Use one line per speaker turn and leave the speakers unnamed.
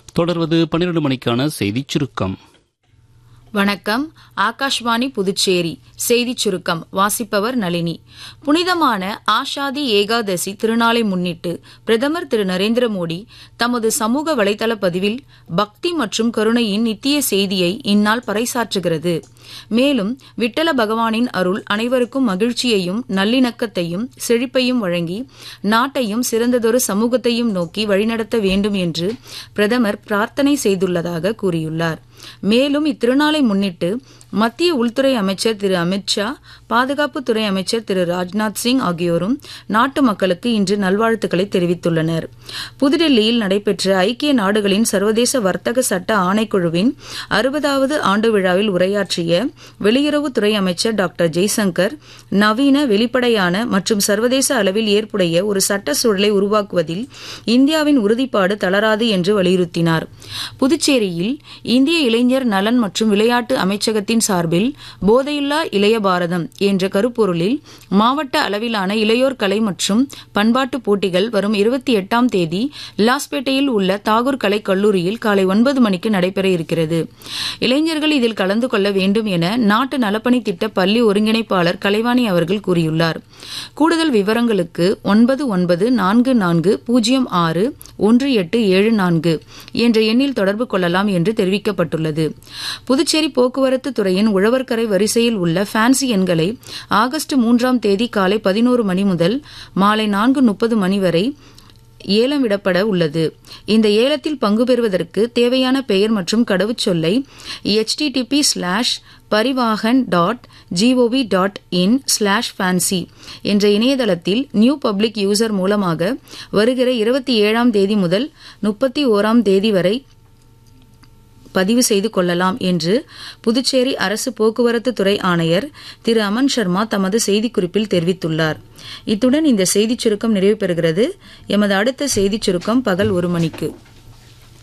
தொடர்வது பன்னிரண்டு மணிக்கான செய்திச் சுருக்கம்
வணக்கம் ஆகாஷ்வாணி புதுச்சேரி செய்திச் சுருக்கம் வாசிப்பவர் நளினி புனிதமான ஆஷாதி ஏகாதசி திருநாளை முன்னிட்டு பிரதமர் திரு நரேந்திர மோடி தமது சமூக வலைதள பதிவில் பக்தி மற்றும் கருணையின் நித்திய செய்தியை இந்நாள் பறைசாற்றுகிறது மேலும் விட்டல பகவானின் அருள் அனைவருக்கும் மகிழ்ச்சியையும் நல்லிணக்கத்தையும் செழிப்பையும் வழங்கி நாட்டையும் சிறந்ததொரு சமூகத்தையும் நோக்கி வழிநடத்த வேண்டும் என்று பிரதமர் பிரார்த்தனை செய்துள்ளதாக கூறியுள்ளார் மேலும் இத்திருநாளை முன்னிட்டு மத்திய உள்துறை அமைச்சர் திரு அமித்ஷா பாதுகாப்புத்துறை அமைச்சர் திரு ராஜ்நாத் சிங் ஆகியோரும் நாட்டு மக்களுக்கு இன்று நல்வாழ்த்துக்களை தெரிவித்துள்ளனர் புதுடெல்லியில் நடைபெற்ற ஐக்கிய நாடுகளின் சர்வதேச வர்த்தக சட்ட ஆணைக்குழுவின் அறுபதாவது ஆண்டு விழாவில் உரையாற்றிய வெளியுறவுத்துறை அமைச்சர் டாக்டர் ஜெய்சங்கர் நவீன வெளிப்படையான மற்றும் சர்வதேச அளவில் ஏற்புடைய ஒரு சட்ட சூழலை உருவாக்குவதில் இந்தியாவின் உறுதிப்பாடு தளராது என்று வலியுறுத்தினார் புதுச்சேரியில் இந்திய இளைஞர் நலன் மற்றும் விளையாட்டு அமைச்சகத்தின் சார்பில் போதையில்லா இளைய பாரதம் என்ற கருப்பொருளில் மாவட்ட அளவிலான இளையோர் கலை மற்றும் பண்பாட்டு போட்டிகள் வரும் இருபத்தி எட்டாம் தேதி லாஸ்பேட்டையில் உள்ள தாகூர் கலை கல்லூரியில் காலை ஒன்பது மணிக்கு நடைபெற இருக்கிறது இளைஞர்கள் இதில் கலந்து கொள்ள வேண்டும் என நாட்டு நலப்பணி திட்ட பள்ளி ஒருங்கிணைப்பாளர் கலைவாணி அவர்கள் கூறியுள்ளார் கூடுதல் விவரங்களுக்கு ஒன்பது ஒன்பது நான்கு நான்கு பூஜ்ஜியம் ஆறு ஒன்று எட்டு ஏழு நான்கு என்ற எண்ணில் தொடர்பு கொள்ளலாம் என்று தெரிவிக்கப்பட்டுள்ளது புதுச்சேரி போக்குவரத்து துறையின் உழவர்கரை வரிசையில் உள்ள ஃபேன்சி எண்களை ஆகஸ்ட் மூன்றாம் தேதி காலை பதினோரு மணி முதல் மாலை நான்கு முப்பது மணி வரை ஏலம் விடப்பட உள்ளது இந்த ஏலத்தில் பங்கு பெறுவதற்கு தேவையான பெயர் மற்றும் கடவுச்சொல்லை http slash Parivahan dot GOV dot in slash fancy என்ற இணையதளத்தில் நியூ பப்ளிக் யூசர் மூலமாக வருகிற இருபத்தி ஏழாம் தேதி முதல் முப்பத்தி ஓராம் தேதி வரை பதிவு செய்து கொள்ளலாம் என்று புதுச்சேரி அரசு போக்குவரத்து துறை ஆணையர் திரு அமன் சர்மா தமது செய்திக்குறிப்பில் தெரிவித்துள்ளார் இத்துடன் இந்த செய்திச் சுருக்கம் நிறைவு பெறுகிறது எமது அடுத்த செய்திச் சுருக்கம் பகல் ஒரு மணிக்கு